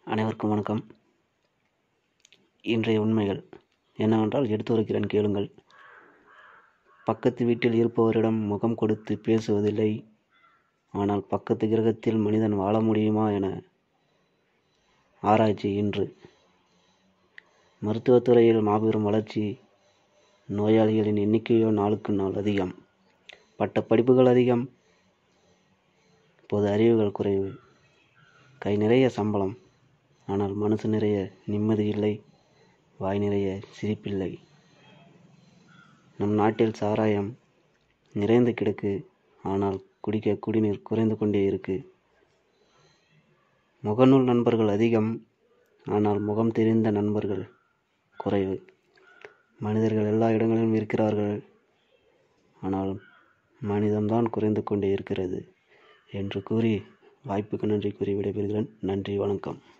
அனைவருக்கும் வணக்கம் இன்றைய உண்மைகள் என்னவென்றால் எடுத்துரைக்கிறேன் கேளுங்கள் பக்கத்து வீட்டில் இருப்பவரிடம் முகம் கொடுத்து பேசுவதில்லை ஆனால் பக்கத்து கிரகத்தில் மனிதன் வாழ முடியுமா என ஆராய்ச்சி இன்று மருத்துவத்துறையில் மாபெரும் வளர்ச்சி நோயாளிகளின் எண்ணிக்கையோ நாளுக்கு நாள் அதிகம் பட்ட படிப்புகள் அதிகம் பொது அறிவுகள் குறைவு கை நிறைய சம்பளம் ஆனால் மனசு நிறைய நிம்மதி இல்லை வாய் நிறைய சிரிப்பில்லை நம் நாட்டில் சாராயம் நிறைந்து கிடக்கு ஆனால் குடிக்க குடிநீர் குறைந்து கொண்டே இருக்கு முகநூல் நண்பர்கள் அதிகம் ஆனால் முகம் தெரிந்த நண்பர்கள் குறைவு மனிதர்கள் எல்லா இடங்களிலும் இருக்கிறார்கள் ஆனால் மனிதம்தான் குறைந்து கொண்டே இருக்கிறது என்று கூறி வாய்ப்புக்கு நன்றி கூறி விடைபெறுகிறேன் நன்றி வணக்கம்